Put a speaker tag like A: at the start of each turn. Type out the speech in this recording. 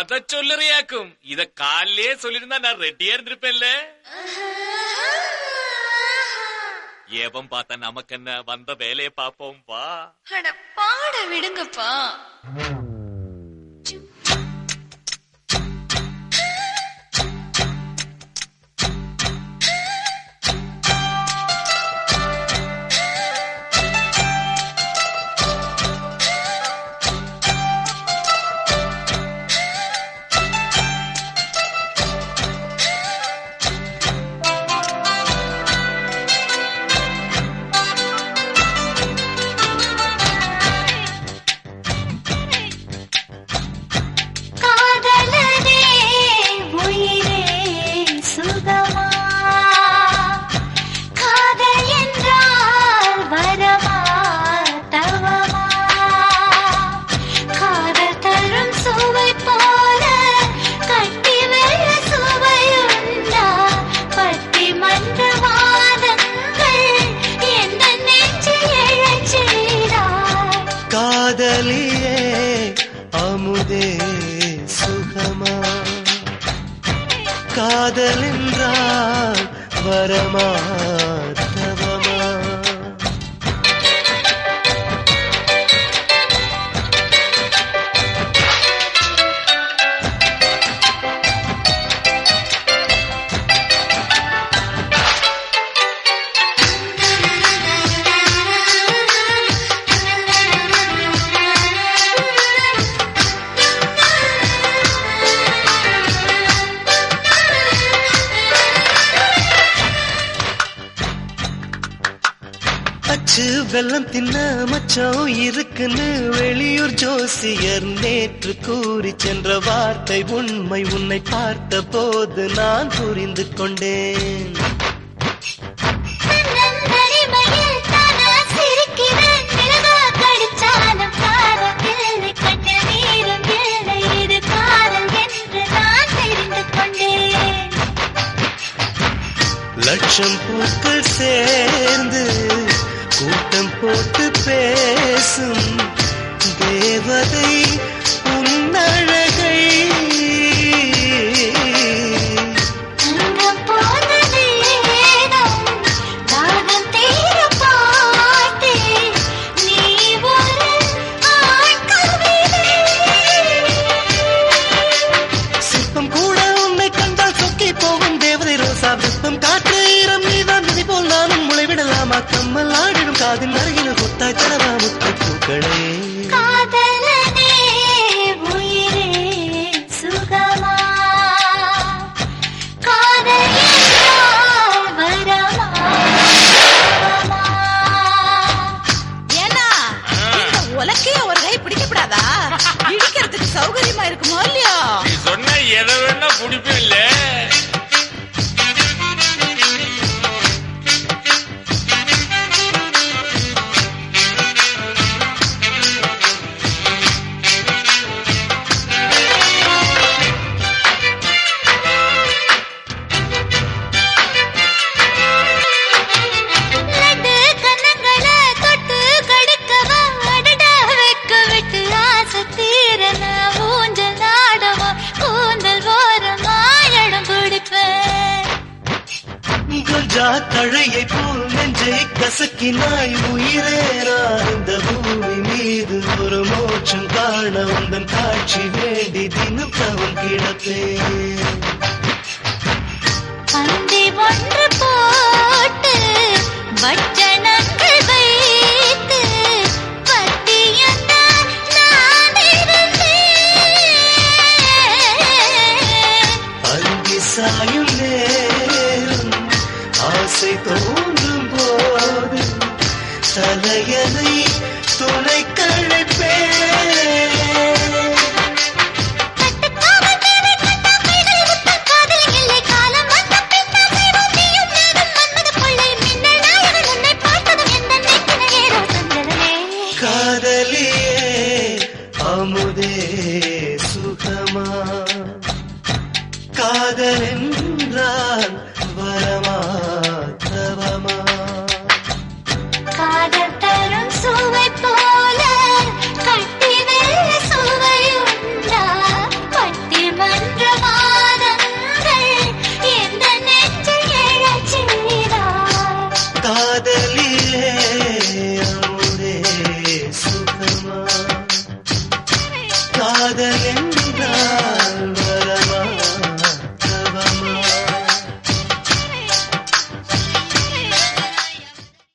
A: அத சொல்லுறியாக்கும் இத காலையே சொல்லிருந்தா நான் ரெடியா இருந்திருப்பேன்ல ஏவம் பார்த்தா நமக்கு என்ன வந்த வேலையை பாப்போம் வா
B: அட பாட விடுங்கப்பா
C: காதலனே உயிரே சுகமா காதல் என்றால் வரமா தவமா காதல் தரும் சுவை போல கட்டி வெள்ள சுவையுண்டா பட்டி மன்ற வாதங்கள் எந்த நெஞ்சில் எழச் செய்தாய்
D: காதலியே அமுதே சுகமா காதலென்றால் வரமா தவமா அச்சு வெள்ளம் தின்ன மச்சம் இருக்குன்னு வெளியூர் ஜோசியர் நேற்று கூறி சென்ற வார்த்தை உண்மை உன்னை பார்த்த போது நான் புரிந்து கொண்டேன்
C: தன்னந்தனிமையில் தானா சிரிக்கிறேன். மிளகா கடிச்சாலும் காரம் இல்லை. கண்ணில் நீரும் இல்லை. இது காதல் என்று நான் தெரிந்து கொண்டேன்.
D: லட்சம் பூக்கள் சேர்ந்து கூட்டம் போட்டு பேசும் தேவதை உன்னழகை
C: அங்கம் போன நேரம் தாகம் தீர பார்த்தேன். நீ ஒரு ஆண் கவிதை.
D: சிற்பம் கூட உன்னை கண்டால் சொக்கி போகும் தேவதை ரோசா விருப்பம் காற்று ஈரம் நீதான் நதி போல் நானும் முளைவிடலாமா கம்மல் ஆடிடும் காதின் அருகில் கொத்தாய் தரவா முத்து பூக்களே
C: காதலனே உயிரே சுகமா காதல் என்றால் வரமா சுகமா.
E: ஏன்னா இந்த உலக்கைய ஒரு கை பிடிக்கப்படாதா இடிக்கிறதுக்கு சௌகரியமா இருக்குமோ இல்லையோ
A: நீ சொன்ன எதை வேணா பிடிப்பும் இல்ல
C: லட்டு கன்னங்களை தொட்டு கடுக்கவா அடடா வெக்க விட்டு ஆசை தீரன ஊஞ்சல் நாடவா கூந்தல் ஓரமா இடம் பிடிப்பேன்
D: கொஞ்சா தழையை போல் நெஞ்சை கசக்கினாய் உயிரே நான் இந்த பூமி மீது ஒரு மோட்சம் காண உந்தன் காட்சி வேண்டி தினம் தவம் கிடப்பேன்
C: பந்தி ஒன்று போட்டு வட்டணங்கள் வைத்து பட்டியந்தான் நான் இருந்தேன்
D: அங்கி சாயும் நேரம் ஆசை தோன்றும் போது தலையனை துணை கழைப்பேன்
C: கட்டுக்காமல் தேவை கண்டா கைகள் முத்தம் காதல் இல்லை காலம் வந்த பின்னால் செய்வோம் நீயும் நானும் மன்மத கொள்ளை மின்னல் நாயகன் உன்னை பார்த்ததும் எந்த நெஞ்சின ஏதோ சஞ்சலமே
D: காதலியே அமுதே சுகமா காதல் என்றால் வரமா தவமா
C: காதல் தரும் சுவை